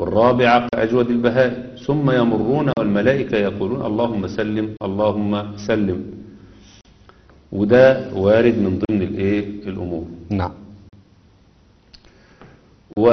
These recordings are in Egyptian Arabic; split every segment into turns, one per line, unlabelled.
والرابعة كأجود البهائم ثم يمرون والملائكة يقولون اللهم سلم اللهم سلم وده وارد من ضمن الايه الامور
نعم
و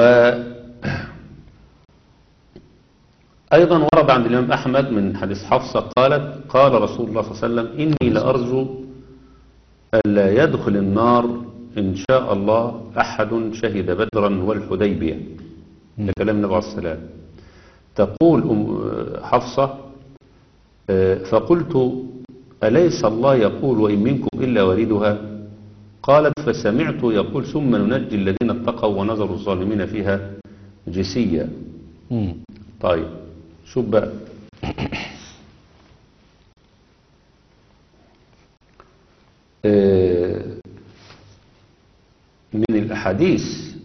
أيضا ورد عند الإمام أحمد من حديث حفصة قالت قال رسول الله صلى الله عليه وسلم إني لأرجو ألا يدخل النار إن شاء الله أحد شهد بدرا والحديبية ده كلام النبي عليه السلام تقول أم- حفصة آه، فقلت أليس الله يقول وإن منكم إلا واردها قالت فسمعت يقول ثم ننجي الذين اتقوا ونذر الظالمين فيها جسيا
مم.
طيب شوف بقى آه، من الأحاديث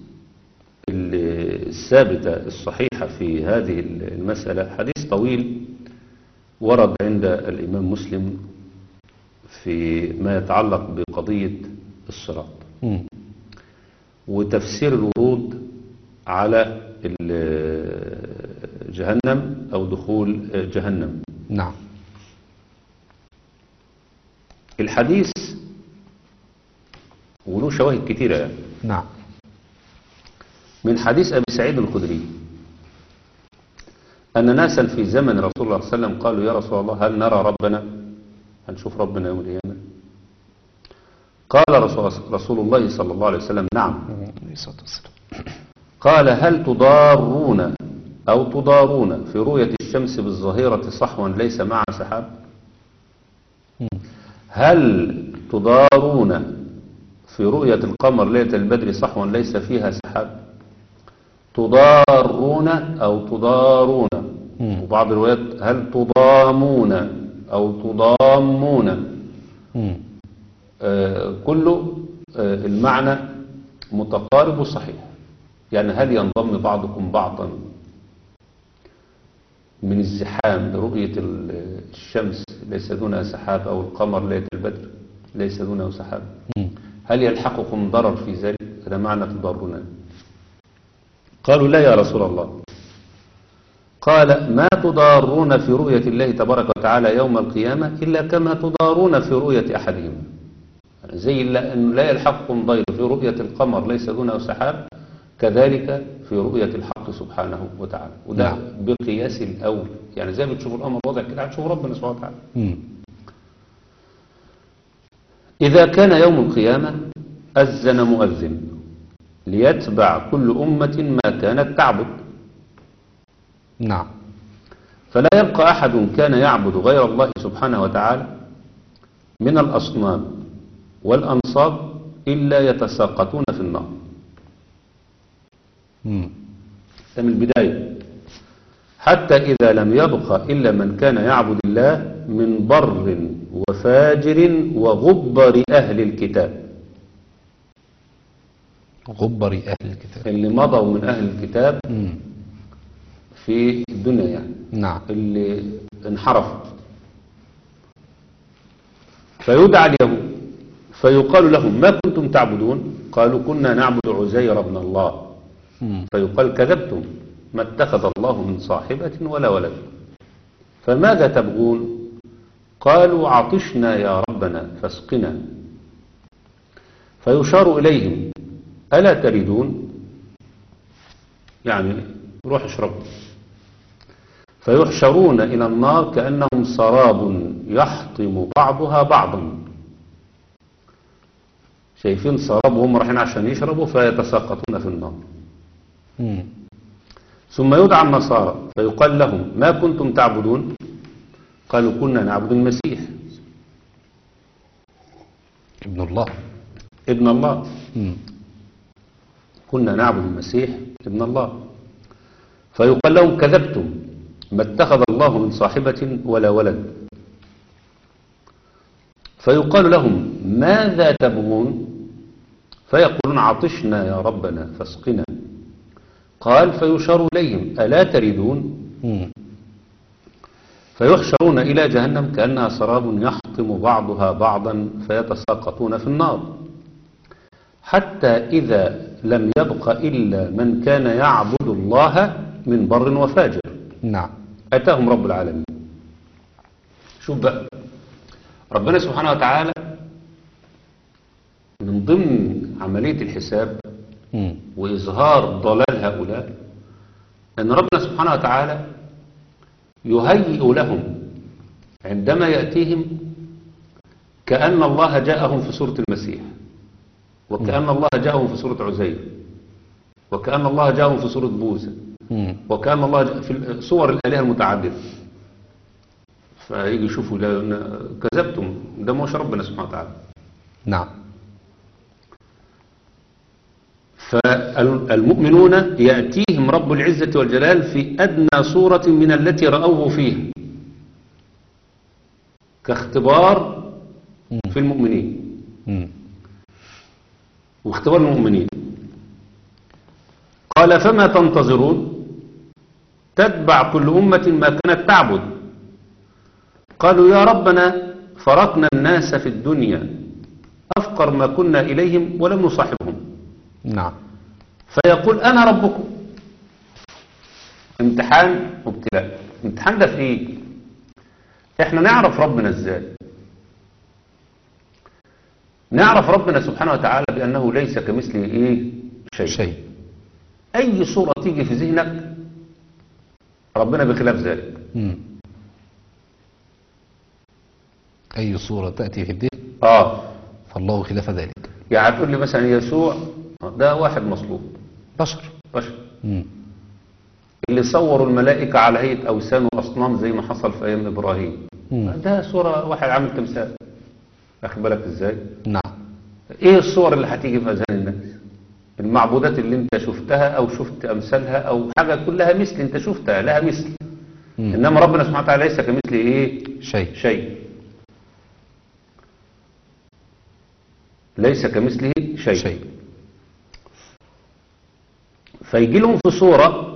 ال- الثابتة الصحيحة في هذه المسألة حديث طويل ورد عند الإمام مسلم في ما يتعلق بقضية الصراط
مم.
وتفسير الورود على ال- جهنم أو دخول جهنم
نعم
الحديث وله شواهد كتيرة يعني
نعم
من حديث أبي سعيد الخدري أن ناسا في زمن رسول الله صلى الله عليه وسلم قالوا يا رسول الله هل نرى ربنا هنشوف ربنا يوم القيامة قال رسول, رسول الله صلى الله عليه وسلم نعم
عليه الصلاة والسلام
قال هل تضارون أو تضارون في رؤية الشمس بالظهيرة صحوا ليس معها سحاب
مم.
هل تضارون في رؤية القمر ليلة البدر صحوا ليس فيها سحاب تضارون أو تضارون
مم.
وبعض الروايات هل تضامون أو تضامون
مم.
آه، كله آه، المعنى متقارب وصحيح يعني هل ينضم بعضكم بعضا من الزحام لرؤية ال- الشمس ليس دونها سحاب أو القمر ليلة البدر ليس دونه سحاب
مم.
هل يلحقكم ضرر في ذلك هذا معنى تضرنا قالوا لا يا رسول الله قال ما تضارون في رؤية الله تبارك وتعالى يوم القيامة إلا كما تضارون في رؤية أحدهم يعني زي لا- أنه لا يلحقكم ضير في رؤية القمر ليس دونه سحاب كذلك في رؤية الحق سبحانه وتعالى وده
نعم.
بقياس الأول يعني زي ما بتشوف الأمر وضع كده هتشوف ربنا سبحانه وتعالى
مم.
إذا كان يوم القيامة أذن مؤذن ليتبع كل أمة ما كانت تعبد
نعم
فلا يبقى أحد كان يعبد غير الله سبحانه وتعالى من الأصنام والأنصاب إلا يتساقطون في النار
مم.
ده من البداية حتى إذا لم يبق إلا من كان يعبد الله من بر وفاجر وغبر أهل الكتاب
غبر أهل الكتاب
اللي مضوا من أهل الكتاب
مم.
في الدنيا يعني
نعم
اللي انحرفوا فيدعى اليهود فيقال لهم ما كنتم تعبدون قالوا كنا نعبد عزير بن الله
مم.
فيقال كذبتم ما اتخذ الله من صاحبة ولا ولد فماذا تبغون قالوا عطشنا يا ربنا فاسقنا فيشار إليهم ألا تريدون يعني روح اشربوا فيحشرون إلى النار كأنهم سراب يحطم بعضها بعضا شايفين سراب وهم رايحين عشان يشربوا فيتساقطون في النار
مم.
ثم يدعى النصارى فيقال لهم ما كنتم تعبدون قالوا كنا نعبد المسيح
ابن الله
ابن الله
مم.
كنا نعبد المسيح ابن الله فيقال لهم كذبتم ما اتخذ الله من صاحبة ولا ولد فيقال لهم ماذا تبغون فيقولون عطشنا يا ربنا فاسقنا قال فيشار إليهم ألا تريدون
مم.
فيحشرون إلى جهنم كأنها سراب يحطم بعضها بعضا فيتساقطون في النار حتى إذا لم يبق إلا من كان يعبد الله من بر وفاجر
نعم
أتاهم رب العالمين شوف بقى ربنا سبحانه وتعالى من ضمن عملية الحساب
مم.
وإظهار ضلال هؤلاء أن ربنا سبحانه وتعالى يهيئ لهم عندما يأتيهم كأن الله جاءهم في سورة المسيح وكأن الله جاءهم في سورة عزير وكأن الله جاءهم في سورة بوذا
مم.
وكان الله ج- في صور الآلهة المتعددة فيجي يشوفوا لا- كذبتم ده مش ربنا سبحانه وتعالى
نعم
فالمؤمنون يأتيهم رب العزة والجلال في أدنى صورة من التي رأوه فيها كاختبار في المؤمنين
مم.
واختبار المؤمنين قال فما تنتظرون تتبع كل أمة ما كانت تعبد قالوا يا ربنا فرقنا الناس في الدنيا أفقر ما كنا إليهم ولم نصاحبهم
نعم
فيقول أنا ربكم امتحان وابتلاء امتحان ده في ايه احنا نعرف ربنا ازاي نعرف ربنا سبحانه وتعالى بأنه ليس كمثله ايه شيء,
شيء
اي صورة تيجي في ذهنك ربنا بخلاف ذلك
مم. أي صورة تأتي في الذهن
اه
فالله خلاف ذلك
يعني هتقول لي مثلا يسوع ده واحد مصلوب
بشر
بشر
مم.
اللي صوروا الملائكة على هيئة أوثان وأصنام زي ما حصل في أيام إبراهيم
مم.
ده صورة واحد عامل تمثال أخد بالك إزاي
نعم
إيه الصور اللي هتيجي في أذهان الناس المعبودات اللي أنت شفتها أو شفت أمثالها أو حاجة كلها مثل أنت شفتها لها مثل
مم.
إنما ربنا سبحانه وتعالى ليس كمثله إيه
شيء
شيء ليس كمثله شيء,
شيء
فيجي لهم في صورة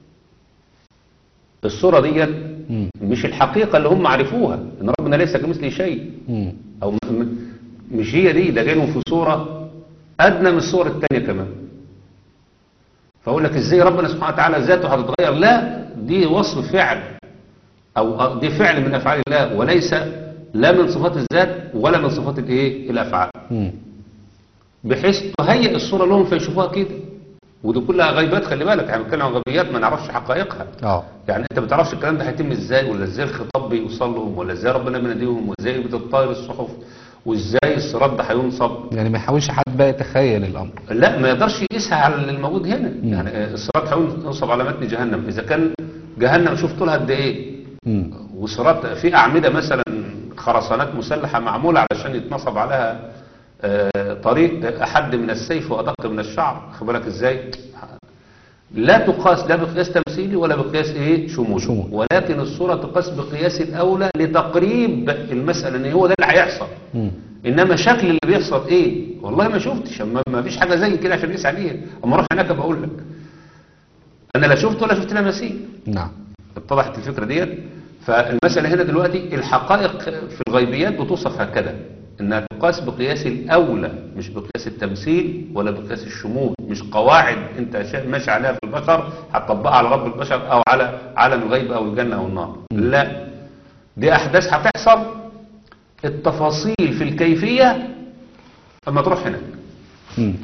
الصورة ديت
مم.
مش الحقيقة اللي هم عرفوها ان ربنا ليس كمثله شيء
مم.
او م- م- مش هي دي ده جاي لهم في صورة ادنى من الصور التانية كمان فاقول لك ازاي ربنا سبحانه وتعالى ذاته هتتغير لا دي وصف فعل او أو دي فعل من افعال الله وليس لا من صفات الذات ولا من صفات الايه الافعال
مم.
بحيث تهيئ الصورة لهم فيشوفوها كده ودي كلها غيبات خلي بالك احنا بنتكلم عن غيبيات ما نعرفش حقائقها
اه
يعني انت ما بتعرفش الكلام ده هيتم ازاي ولا ازاي الخطاب بيوصل لهم ولا ازاي ربنا بيناديهم وازاي بتطاير الصحف وازاي الصراط ده هينصب
يعني ما يحاولش حد بقى يتخيل الأمر
لا ما يقدرش يقيسها على الموجود هنا يعني آه، الصراط هينصب على متن جهنم اذا كان جهنم شوف طولها قد ايه
مم.
وصراط في اعمده مثلا خرسانات مسلحه معموله علشان يتنصب عليها آه، طريق احد من السيف وادق من الشعر خد بالك ازاي لا تقاس لا بقياس تمثيلي ولا بقياس ايه شمولي
شمول.
ولكن الصوره تقاس بقياس الاولى لتقريب المساله ان هو ده اللي هيحصل
مم.
انما شكل اللي بيحصل ايه والله ما شفتش اما ما فيش حاجه زي كده عشان نقيس عليها اما اروح هناك بقول لك انا لا شفت ولا شفت لها مثيل
نعم
اتضحت الفكرة ديت فالمسألة هنا دلوقتي الحقائق في الغيبيات بتوصف هكذا انها تقاس بقياس الاولى مش بقياس التمثيل ولا بقياس الشمول مش قواعد انت شا- ماشي عليها في البشر هتطبقها على رب البشر او على عالم الغيب او الجنة او النار لا دي احداث هتحصل التفاصيل في الكيفية اما تروح هناك
مم.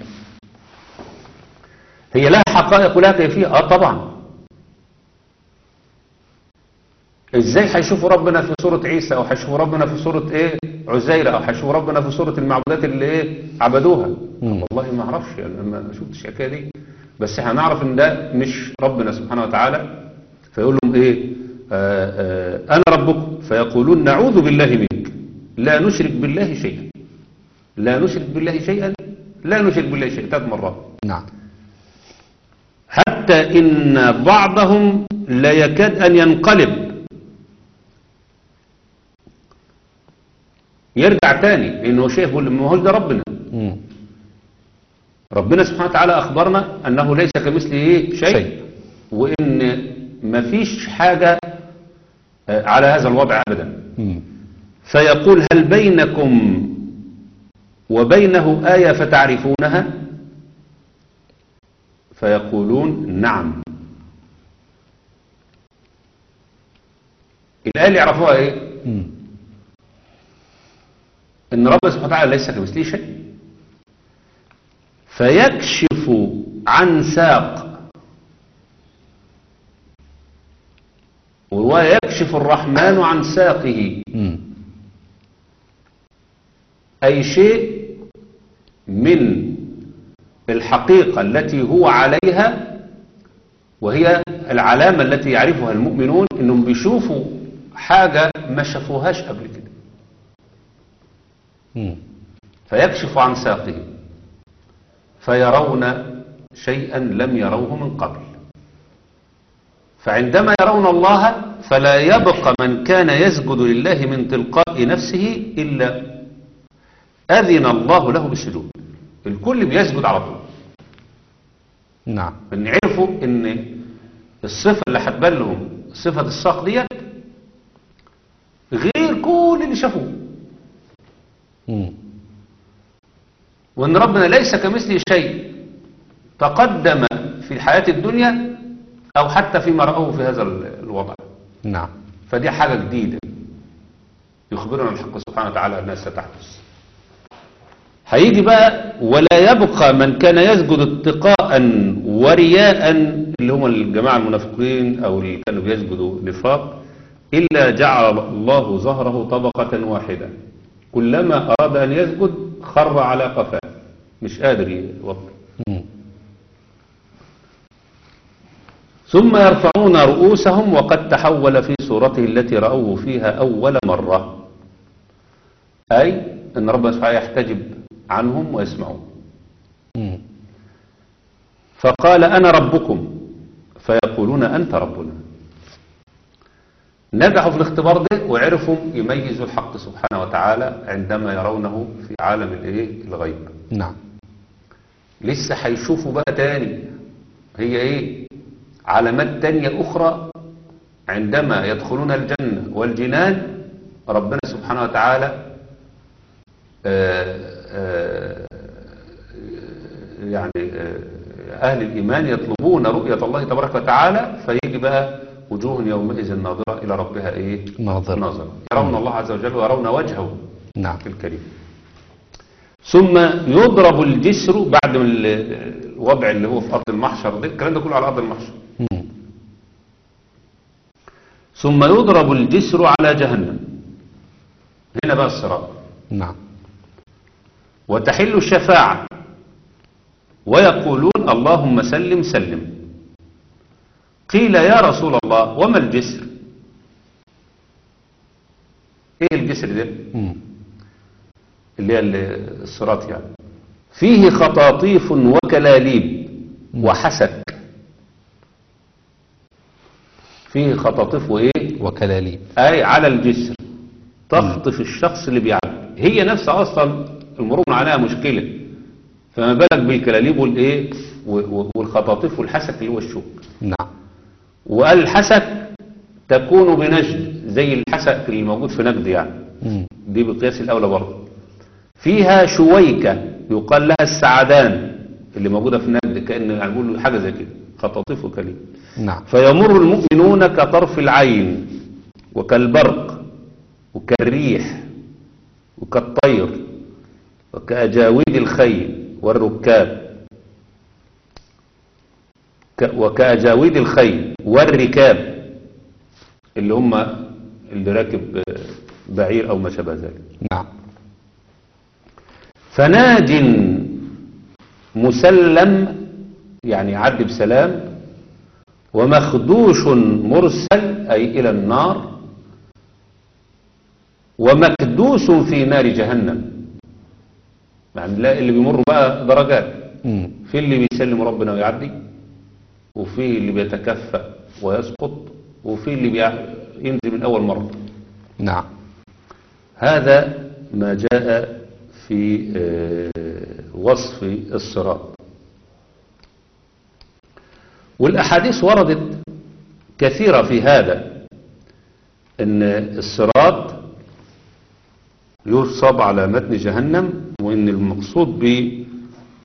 هي لها حقائق ولها كيفية اه طبعا ازاي هيشوفوا ربنا في صورة عيسى او هيشوفوا ربنا في صورة ايه عزيرة او هيشوفوا ربنا في صورة المعبودات اللي ايه عبدوها
مم.
والله ما اعرفش يعني أنا ما شفتش الحكايه دي بس هنعرف ان ده مش ربنا سبحانه وتعالى فيقول لهم ايه آه آه انا ربكم فيقولون نعوذ بالله منك لا نشرك بالله شيئا لا نشرك بالله شيئا لا نشرك بالله شيئا ثلاث مرات
نعم
حتى إن بعضهم لا يكاد أن ينقلب يرجع تاني لأنه شايف يقول ما هو ده ربنا
مم.
ربنا سبحانه وتعالى أخبرنا أنه ليس كمثله إيه؟ شيء,
شيء.
وإن مفيش حاجة آه، على هذا الوضع أبدا
مم.
فيقول هل بينكم وبينه آية فتعرفونها فيقولون نعم الآية اللي يعرفوها ايه
مم.
ان ربنا سبحانه وتعالى ليس كمثله شيء فيكشف عن ساق ويكشف الرحمن عن ساقه
مم.
أي شيء من الحقيقة التي هو عليها وهي العلامة التي يعرفها المؤمنون انهم بيشوفوا حاجة ما شافوهاش قبل كده
مم.
فيكشف عن ساقه فيرون شيئا لم يروه من قبل فعندما يرون الله فلا يبقى من كان يسجد لله من تلقاء نفسه إلا أذن الله له بالسجود الكل بيسجد على طول
نعم
ان عرفوا ان الصفة اللي هتبان لهم صفة الساق ديت غير كل اللي شافوه
مم.
وان ربنا ليس كمثله شيء تقدم في الحياة الدنيا او حتى فيما رأوه في هذا ال- الوضع
نعم
فدي حاجة جديدة يخبرنا الحق سبحانه وتعالى أنها ستحدث هيجي بقى ولا يبقى من كان يسجد اتقاء ورياء اللي هم الجماعة المنافقين أو اللي كانوا بيسجدوا نفاق إلا جعل الله ظهره طبقة واحدة كلما أراد أن يسجد خر على قفاه مش قادر يوطي
مم.
ثم يرفعون رؤوسهم وقد تحول في صورته التي رأوه فيها أول مرة أي أن ربنا سبحانه يحتجب عنهم ويسمعون
مم.
فقال أنا ربكم فيقولون أنت ربنا نجحوا في الاختبار ده وعرفوا يميزوا الحق سبحانه وتعالى عندما يرونه في عالم الايه الغيب
نعم
لسه هيشوفوا بقى تاني هي ايه علامات تانية اخرى عندما يدخلون الجنة والجنان ربنا سبحانه وتعالى آه، آه، يعني آه، أهل الإيمان يطلبون رؤية الله تبارك وتعالى فيجي بقى وجوه يومئذ ناظرة إلى ربها إيه
ناظرة.
ناظرة يرون الله عز وجل ويرون وجهه
نعم
الكريم ثم يضرب الجسر بعد من ال- الوضع اللي هو في أرض المحشر ده الكلام ده كله على أرض المحشر
مم.
ثم يضرب الجسر على جهنم هنا بقى الصراط
نعم
وتحل الشفاعة ويقولون اللهم سلم سلم قيل يا رسول الله وما الجسر ايه الجسر ده
مم.
اللي هي ال- الصراط يعني فيه خطاطيف وكلاليب وحسك فيه خطاطيف وايه
وكلاليب
اي على الجسر تخطف الشخص اللي بيعدي هي نفسها اصلا المرور عليها مشكلة فما بالك بالكلاليب والايه و- و- والخطاطيف والحسك اللي هو الشوك
نعم
وقال الحسك تكون بنجد زي الحسك اللي موجود في نجد يعني
مم.
دي بقياس الأولى برضه فيها شويكة يقال لها السعدان اللي موجودة في نجد كأن يعني بيقولوا حاجة زي كده خطاطيف وكليب
نعم
فيمر المؤمنون كطرف العين وكالبرق وكالريح وكالطير وكأجاويد الخيل والركاب ك- وكأجاويد الخيل والركاب اللي هم اللي راكب آه، بعير أو ما شابه ذلك
نعم
فناج مسلم يعني يعدي بسلام ومخدوش مرسل أي إلى النار ومكدوس في نار جهنم يعني لا اللي بيمر بقى درجات
مم.
في اللي بيسلم ربنا ويعدي وفي اللي بيتكفى ويسقط وفي اللي بيع- ينزل من أول مرة
نعم
هذا ما جاء في آه، وصف الصراط والأحاديث وردت كثيرة في هذا أن الصراط يصب على متن جهنم وأن المقصود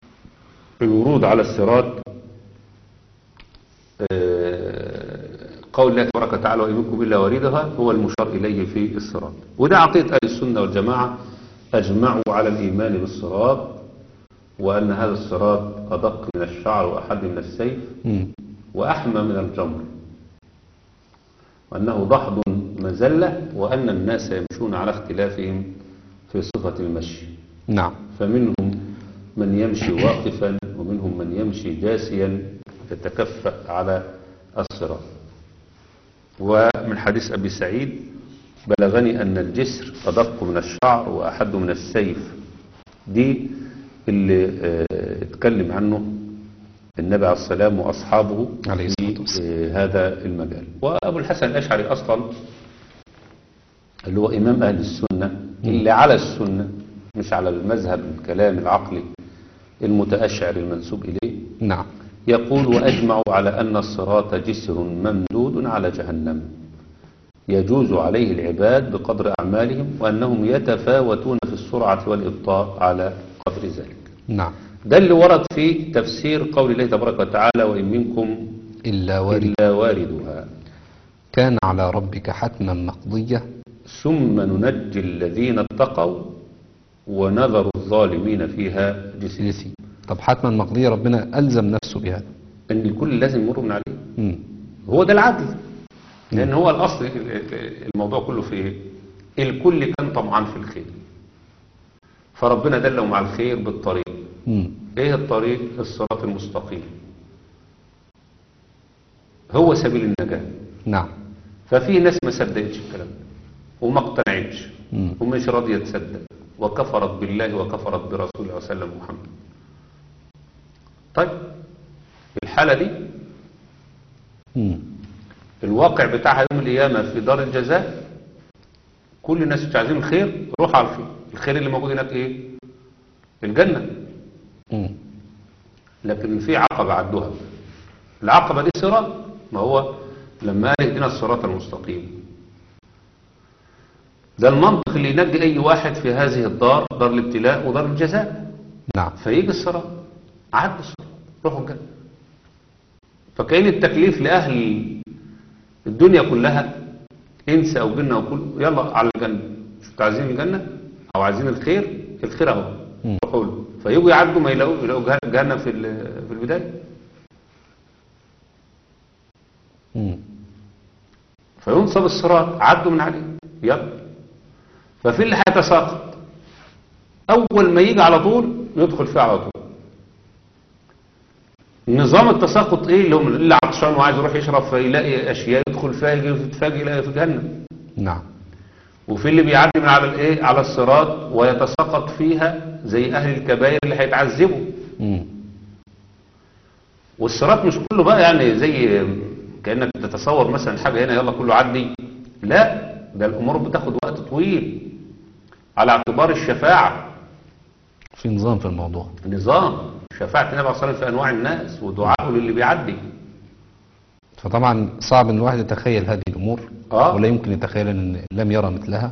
بالورود على الصراط آه، قول الله تبارك وتعالى وإن منكم إلا واردها هو المشار إليه في الصراط وده عقيدة أهل السنة والجماعة أجمعوا على الإيمان بالصراط وأن هذا الصراط أدق من الشعر وأحد من السيف
مم.
وأحمى من الجمر وأنه ضحض مزلة وأن الناس يمشون على اختلافهم في صفة المشي
نعم
فمنهم من يمشي واقفا ومنهم من يمشي جاسيا يتكفأ على الصراط ومن حديث أبي سعيد بلغني أن الجسر أدق من الشعر وأحد من السيف دي اللي آه، اتكلم عنه النبي عليه السلام وأصحابه
عليه الصلاة
في
والسلام.
آه، هذا المجال وأبو الحسن الأشعري أصلا اللي هو إمام أهل السنة اللي على السنة مش على المذهب الكلام العقلي المتأشعر المنسوب إليه
نعم
يقول وأجمعوا على أن الصراط جسر ممدود على جهنم يجوز عليه العباد بقدر أعمالهم وأنهم يتفاوتون في السرعة والإبطاء على قدر ذلك
نعم
ده اللي ورد في تفسير قول الله تبارك وتعالى وإن منكم
إلا وارد
إلا واردها
كان على ربك حتما مقضية
ثم ننجي الذين اتقوا ونذر الظالمين فيها جثيا
سيسي طب حتما مقضية ربنا ألزم نفسه بهذا
ان الكل لازم يمر من عليه
مم.
هو ده العدل لان هو الاصل الموضوع كله في ايه الكل كان طمعان في الخير فربنا دلهم على الخير بالطريق
مم.
ايه الطريق الصراط المستقيم هو سبيل النجاة
نعم
ففي ناس ما صدقتش الكلام ده وما اقتنعتش
مم.
ومش راضية تصدق وكفرت بالله وكفرت برسول الله صلى الله عليه وسلم محمد طيب الحالة دي
مم.
الواقع بتاعها يوم القيامة في دار الجزاء كل الناس مش عايزين الخير روح على الخير الخير اللي موجود هناك ايه الجنة
مم.
لكن في عقبة عدوها العقبة دي صراط ما هو لما قال اهدنا الصراط المستقيم ده المنطق اللي ينجي اي واحد في هذه الدار دار الابتلاء ودار الجزاء
نعم
فيجي الصراط عد الصراط روحوا الجنة فكأن التكليف لأهل الدنيا كلها انس او جنة او كل يلا على الجنة مش انتوا عايزين الجنة او عايزين الخير الخير اهو
مم.
روحوا له فيجوا يعدوا ما يلاقوا يلاقوا جه- جهنم في ال- في البداية
مم.
فينصب الصراط عدوا من عليه يلا ففي اللي هيتساقط اول ما يجي على طول يدخل فيه على طول نظام التساقط ايه اللي هم اللي عطشان وعايز يروح يشرب فيلاقي اشياء يدخل فيها يجي يتفاجئ يلاقي في جهنم
نعم
وفي اللي بيعدي من على الايه على الصراط ويتساقط فيها زي اهل الكبائر اللي هيتعذبوا
مم.
والصراط مش كله بقى يعني زي كأنك تتصور مثلا حاجة هنا يلا كله عدي لا ده الأمور بتاخد وقت طويل على اعتبار الشفاعة
في نظام في الموضوع
نظام شفاعة النبي عليه الصلاة والسلام في أنواع الناس ودعائه للي بيعدي
فطبعا صعب ان الواحد يتخيل هذه الامور
آه.
ولا يمكن يتخيل ان لم يرى مثلها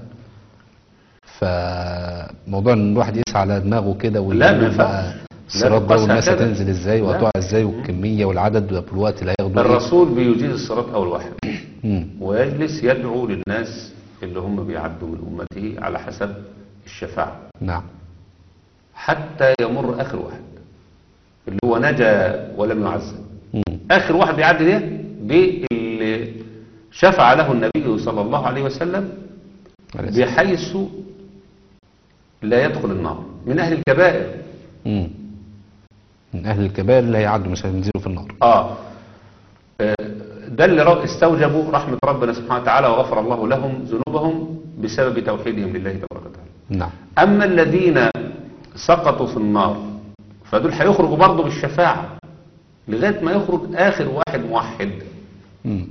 فموضوع ان الواحد يسعى على دماغه كده
لا، ما
ويقول
ينفعش.
بقى
لا،
الصراط ده
تقاس
والناس
هكذا.
هتنزل ازاي
لا.
وهتقع ازاي والكميه والعدد والوقت اللي هياخدوا إيه.
الرسول بيجيز الصراط أول واحد
مم.
ويجلس يدعو للناس اللي هم بيعدوا من أمته على حسب الشفاعة
نعم
حتى يمر آخر واحد اللي هو نجا ولم يعذب
مم.
آخر واحد بيعدي ده باللي شفع له النبي صلى الله عليه وسلم
عليه السلام.
بحيث لا يدخل النار من أهل الكبائر
مم. من اهل الكبائر اللي هيعدوا مش هينزلوا في النار
آه آه، ده اللي رب- استوجبوا رحمة ربنا سبحانه وتعالى وغفر الله لهم ذنوبهم بسبب توحيدهم لله تبارك وتعالى
نعم
أما الذين سقطوا في النار فدول هيخرجوا برضه بالشفاعة لغاية ما يخرج آخر واحد موحد
مم.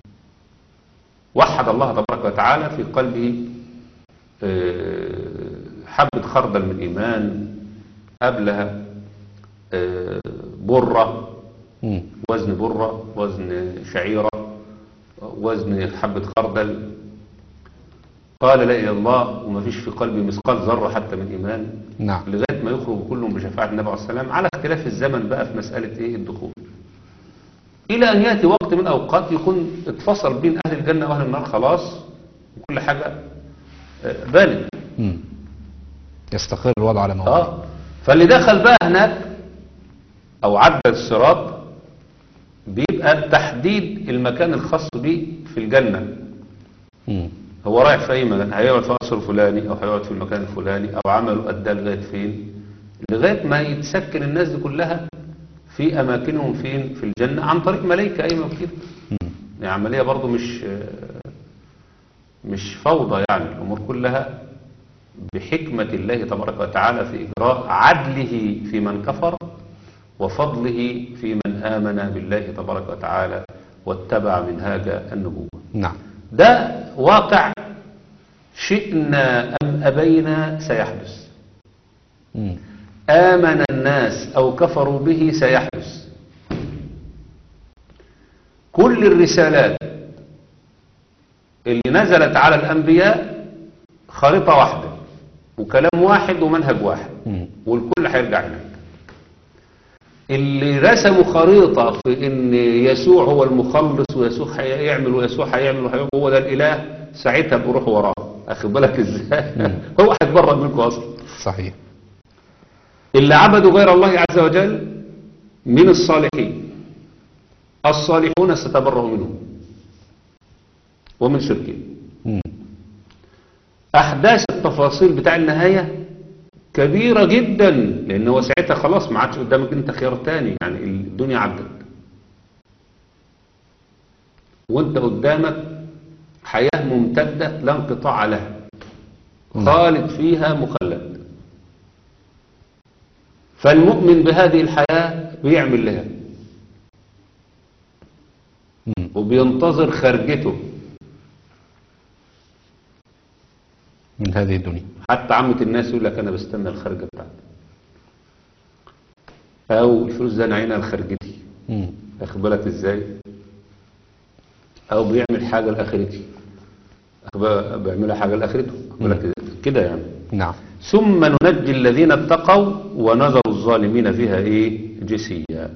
وحد الله تبارك وتعالى في قلبه آه، حبة خردل من إيمان قبلها آه، برة
مم.
وزن برة وزن شعيرة وزن حبة خردل قال لا إله إلا الله وما فيش في قلبي مثقال ذرة حتى من إيمان
نعم
لغاية ما يخرج كلهم بشفاعة النبي عليه السلام على اختلاف الزمن بقى في مسألة إيه الدخول إلى أن يأتي وقت من الأوقات يكون اتفصل بين أهل الجنة وأهل النار خلاص وكل حاجة آه، بانت
مم. يستقر الوضع على موضوع
اه فاللي دخل بقى هناك او عدى الصراط بيبقى تحديد المكان الخاص بيه في الجنة
مم.
هو رايح في اي مكان هيقعد في القصر الفلاني او هيقعد في المكان الفلاني او عمله اداه لغايه فين لغايه ما يتسكن الناس دي كلها في اماكنهم فين في الجنه عن طريق ملائكه ايوه كده
مم.
يعني عمليه برضو مش مش فوضى يعني الامور كلها بحكمه الله تبارك وتعالى في اجراء عدله في من كفر وفضله في من امن بالله تبارك وتعالى واتبع منهاج النبوه
نعم
ده واقع شئنا أم أبينا سيحدث
مم.
آمن الناس أو كفروا به سيحدث كل الرسالات اللي نزلت على الأنبياء خريطة واحدة وكلام واحد ومنهج واحد
مم.
والكل هيرجع هناك اللي رسموا خريطة في ان يسوع هو المخلص ويسوع هيعمل ويسوع هيعمل وهيعمل هو ده الاله ساعتها بروح وراه اخد بالك ازاي هو هيتبرد منكم اصلا
صحيح
اللي عبدوا غير الله عز وجل من الصالحين الصالحون ستبرأ منهم ومن شركهم
مم.
احداث التفاصيل بتاع النهايه كبيره جدا لان هو ساعتها خلاص ما عادش قدامك انت خيار تاني يعني الدنيا عدت وانت قدامك حياه ممتده لا انقطاع لها خالد فيها مخلد فالمؤمن بهذه الحياه بيعمل لها
مم.
وبينتظر خرجته
من هذه الدنيا
حتى عامة الناس يقول لك انا بستنى الخرجه بتاعتي او الفلوس ده انا عينها لخرجتي
مم.
واخد بالك ازاي او بيعمل حاجه لاخرتي واخد بالك- بيعملها حاجه لاخرته واخد بالك إزاي؟ كده يعني
نعم
ثم ننجي الذين اتقوا ونذر الظالمين فيها ايه جسيا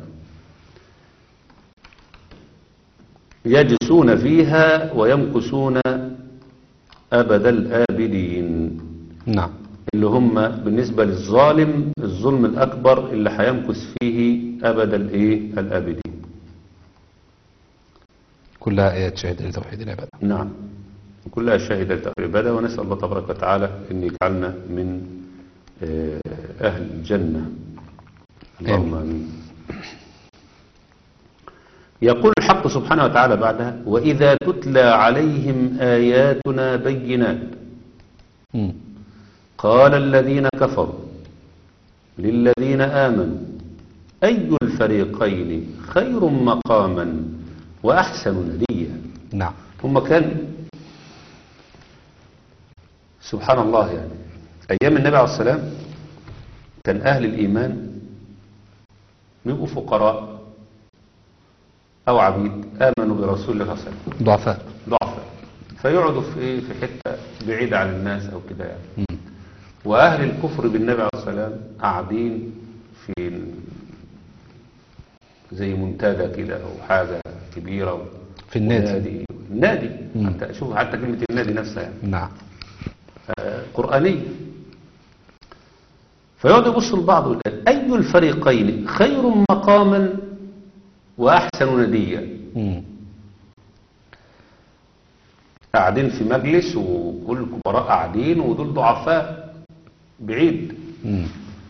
يجسون فيها ويمكثون ابد الابدين
نعم
اللي هم بالنسبة للظالم الظلم الأكبر اللي هيمكث فيه أبد الإيه الآبدين
كلها آيات شاهدة لتوحيد العبادة
نعم كلها شاهدة لتقريبا ونسأل الله تبارك وتعالى أن يجعلنا من آه، أهل الجنة اللهم آمين يقول الحق سبحانه وتعالى بعدها وإذا تتلى عليهم آياتنا بينات
مم.
قال الذين كفروا للذين آمنوا أي الفريقين خير مقاما وأحسن نديا
نعم
هم كان سبحان الله يعني أيام النبي عليه السلام كان أهل الإيمان بيبقوا فقراء أو عبيد آمنوا برسول الله صلى الله عليه وسلم
ضعفاء
ضعفاء فيقعدوا في إيه في حتة بعيدة عن الناس أو كده يعني
مم.
وأهل الكفر بالنبي عليه السلام قاعدين في زي منتدى كده أو حاجة كبيرة و-
في النادي.
ونادي النادي
مم.
حتى شوف حتى كلمة النادي نفسها يعني
نعم
آه، قرآنية فيقعد يبص لبعض ويقول أي الفريقين خير مقاما وأحسن نديا
مم.
قاعدين في مجلس وكل الكبراء قاعدين ودول ضعفاء بعيد
مم.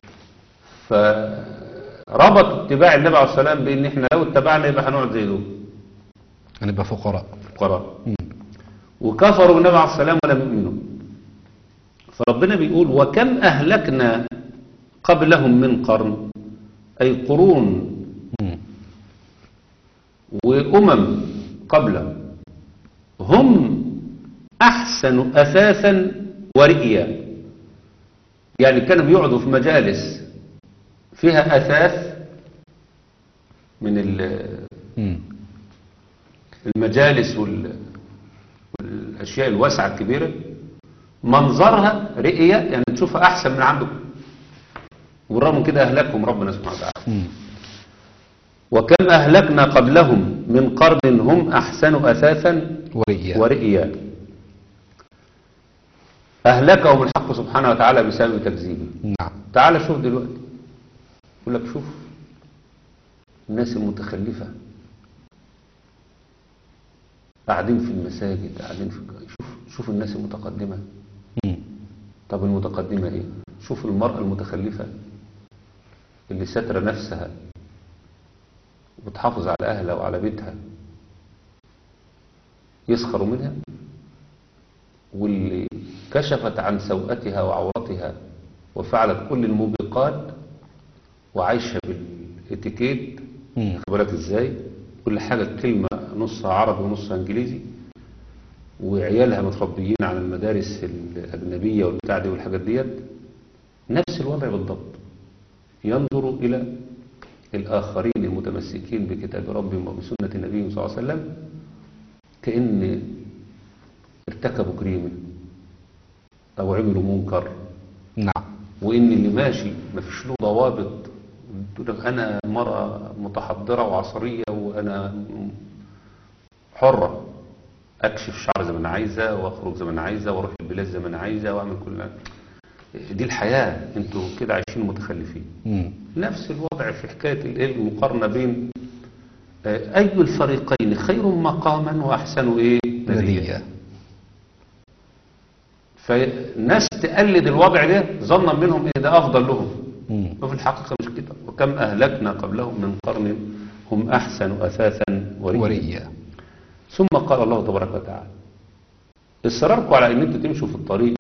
فربط اتباع النبي عليه الصلاة والسلام بان احنا لو اتبعنا يبقى هنقعد زي دول
هنبقى فقراء
فقراء
مم.
وكفروا بالنبي عليه الصلاة والسلام ولم يؤمنوا فربنا بيقول وكم أهلكنا قبلهم من قرن أي قرون
مم.
وأمم قبلهم هم أحسن أثاثا ورئيا يعني كانوا بيقعدوا في مجالس فيها أثاث من ال-
مم.
المجالس وال- والأشياء الواسعة الكبيرة منظرها رئية يعني تشوفها أحسن من عندكم وبالرغم من كده أهلكهم ربنا سبحانه وتعالى
مم.
وكم أهلكنا قبلهم من قرن هم أحسن أثاثا
ورئيا
ورئيا أهلكهم الحق سبحانه وتعالى بسبب تكذيبه
نعم
تعال شوف دلوقتي يقول لك شوف الناس المتخلفة قاعدين في المساجد قاعدين في شوف شوف الناس المتقدمة
مم.
طب المتقدمة ايه شوف المرأة المتخلفة اللي ستر نفسها وبتحافظ على أهلها وعلى بيتها يسخروا منها واللي كشفت عن سوءتها وعورتها وفعلت كل الموبقات وعايشة بالاتيكيت
مم.
خد بالك ازاي كل حاجة كلمة نصها عربي ونصها انجليزي وعيالها متربيين على المدارس الأجنبية والبتاع دي والحاجات ديت نفس الوضع بالضبط ينظر إلى الآخرين المتمسكين بكتاب ربهم وبسنة النبي صلى الله عليه وسلم كأن ارتكبوا جريمة أو عملوا منكر
نعم
وإن اللي ماشي ما فيش له ضوابط تقول لك أنا مرأة متحضرة وعصرية وأنا حرة أكشف شعر زي ما أنا عايزة وأخرج زي ما أنا عايزة وأروح البلاد زي ما أنا عايزة وأعمل كل دي الحياة أنتوا كده عايشين متخلفين
مم.
نفس الوضع في حكاية الإيه المقارنة بين آه، أي الفريقين خير مقاما وأحسن إيه نديا
نديا
فالناس تقلد الوضع ده ظنا منهم إيه ده أفضل لهم
مم.
وفي الحقيقة مش كده وكم أهلكنا قبلهم من قرن هم أحسن أثاثا ورئيا
ورئيا
ثم قال الله تبارك وتعالى إصراركم على أن أنتوا تمشوا في الطريق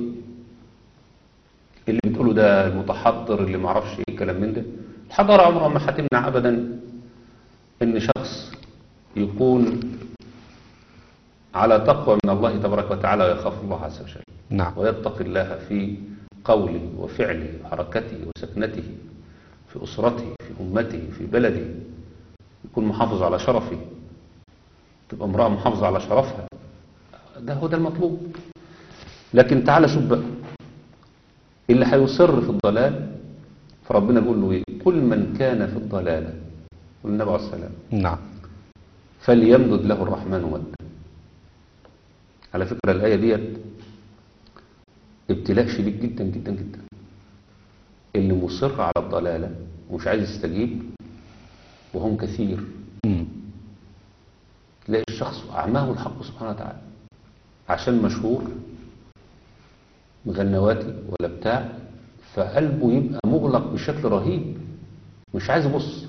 اللي بتقولوا ده المتحضر اللي معرفش إيه كلام من ده الحضارة عمرها ما هتمنع أبدا أن شخص يكون على تقوى من الله تبارك وتعالى ويخاف الله عز وجل
نعم
ويتقي الله في قوله وفعله وحركته وسكنته في أسرته في أمته في بلده يكون محافظ على شرفه تبقى امرأة محافظة على شرفها ده هو ده المطلوب لكن تعالى شوف بقى اللي هيصر في الضلال فربنا بيقول له ايه كل من كان في الضلالة والنبي عليه السلام
نعم
فليمدد له الرحمن مدا على فكرة الآية ديت ابتلاء شديد جدا جدا جدا اللي مصر على الضلالة ومش عايز يستجيب وهم كثير
مم.
تلاقي الشخص أعماه الحق سبحانه وتعالى عشان مشهور مغنواتي ولا بتاع فقلبه يبقى مغلق بشكل رهيب مش عايز يبص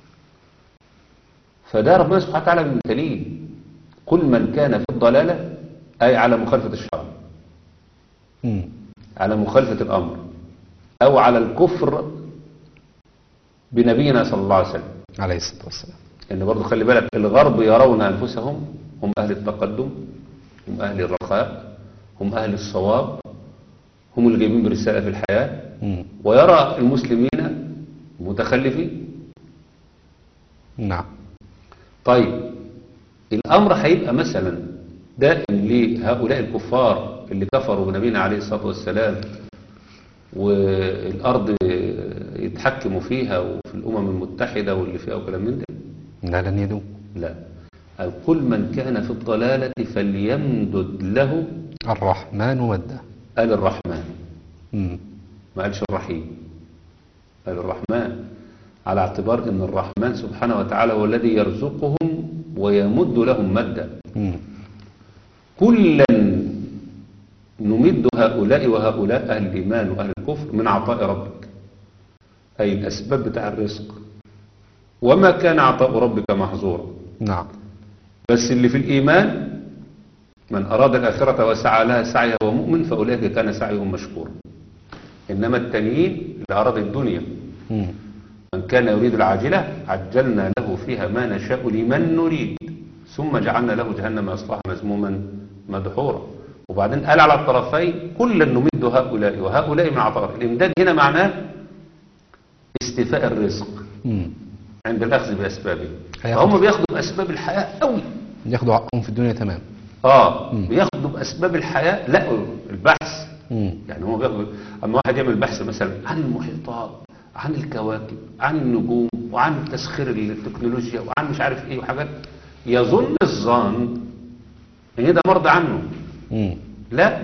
فده ربنا سبحانه وتعالى بيبتليه كل من كان في الضلالة أي على مخالفة الشرع
مم.
على مخالفة الأمر أو على الكفر بنبينا صلى الله عليه وسلم
عليه الصلاة والسلام
ان برضو خلي بالك الغرب يرون انفسهم هم اهل التقدم هم اهل الرخاء هم اهل الصواب هم اللي جايبين برسالة في الحياة
مم.
ويرى المسلمين متخلفين
نعم
طيب الامر هيبقى مثلا دائم لهؤلاء الكفار اللي كفروا بنبينا عليه الصلاة والسلام والارض يتحكموا فيها وفي الامم المتحدة واللي فيها وكلام من ده
لا لن يدوم
لا قال كل من كان في الضلالة فليمدد له
الرحمن مدا
قال الرحمن
مم.
ما قالش الرحيم قال الرحمن على اعتبار ان الرحمن سبحانه وتعالى هو الذي يرزقهم ويمد لهم مدا
مم.
كلا نمد هؤلاء وهؤلاء أهل الإيمان وأهل الكفر من عطاء ربك أي الأسباب بتاع الرزق وما كان عطاء ربك محظورا
نعم
بس اللي في الإيمان من أراد الآخرة وسعى لها سعيها ومؤمن فأولئك كان سعيهم مشكورا إنما التانيين اللي أراد الدنيا
مم.
من كان يريد العاجلة عجلنا له فيها ما نشاء لمن نريد ثم جعلنا له جهنم يصلها مذموما مدحورا وبعدين قال على الطرفين كلا نمد هؤلاء وهؤلاء من عطاء ربك. الإمداد هنا معناه استيفاء الرزق
مم.
عند الأخذ بأسبابه
هياخد-
فهم بياخدوا بأسباب الحياة قوي
ياخدوا حقهم في الدنيا تمام
اه
مم.
بياخدوا باسباب الحياه لا البحث
مم.
يعني هو بياخد اما واحد يعمل بحث مثلا عن المحيطات عن الكواكب عن النجوم وعن تسخير التكنولوجيا وعن مش عارف ايه وحاجات يظن الظن ان ده مرضى عنه
مم.
لا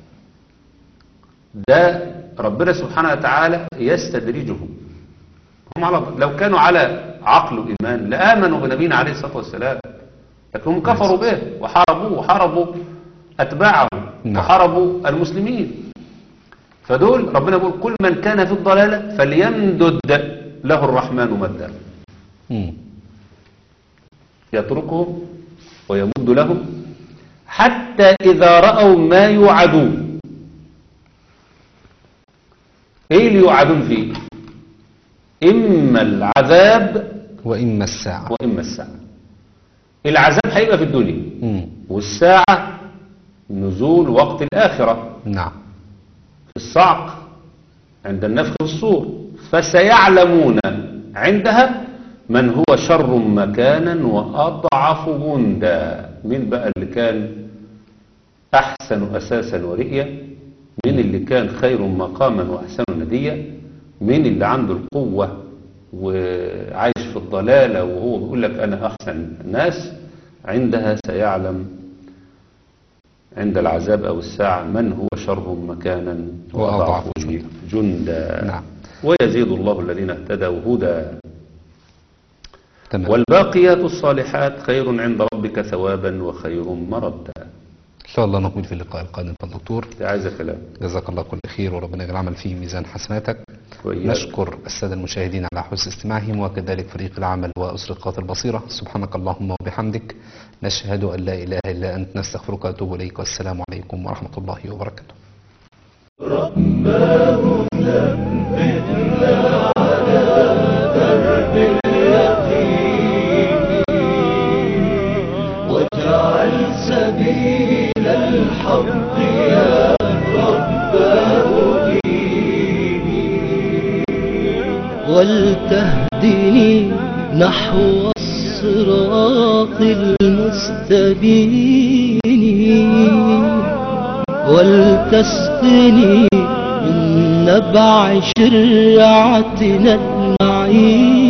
ده ربنا سبحانه وتعالى يستدرجهم هم على لو كانوا على عقل وإيمان لآمنوا بنبينا عليه الصلاة والسلام لكنهم كفروا به وحاربوه وحاربوا أتباعه
نعم.
وحاربوا المسلمين فدول ربنا يقول كل من كان في الضلالة فليمدد له الرحمن مدا
مم.
يتركهم ويمد لهم حتى إذا رأوا ما يوعدون إيه اللي يوعدون فيه إما العذاب
وإما الساعة
وإما الساعة العذاب هيبقى في الدنيا
مم.
والساعة نزول وقت الآخرة
نعم
في الصعق عند النفخ في الصور فسيعلمون عندها من هو شر مكانا وأضعف جندا مين بقى اللي كان أحسن أساسا ورئيا مين اللي كان خير مقاما وأحسن نديا مين اللي عنده القوة وعايش في الضلالة وهو بيقول لك أنا أحسن الناس عندها سيعلم عند العذاب أو الساعة من هو شر مكانا
وأضعف
وأضعف جندا
نعم
ويزيد الله الذين اهتدوا هدى
تمام
والباقيات الصالحات خير عند ربك ثوابا وخير مردا
إن شاء الله نقول في اللقاء القادم فالدكتور
دي عايزة كلام
جزاك الله كل خير وربنا يجعل العمل فيه ميزان حسناتك
وإياك.
نشكر السادة المشاهدين على حسن استماعهم وكذلك فريق العمل وأسرقات البصيرة سبحانك اللهم وبحمدك نشهد أن لا إله إلا أنت نستغفرك ونتوب إليك والسلام عليكم ورحمة الله وبركاته
واجعل سبيل الحق يا رباه ولتهدني نحو الصراط المستبين ولتسقني من نبع شرعتنا المعين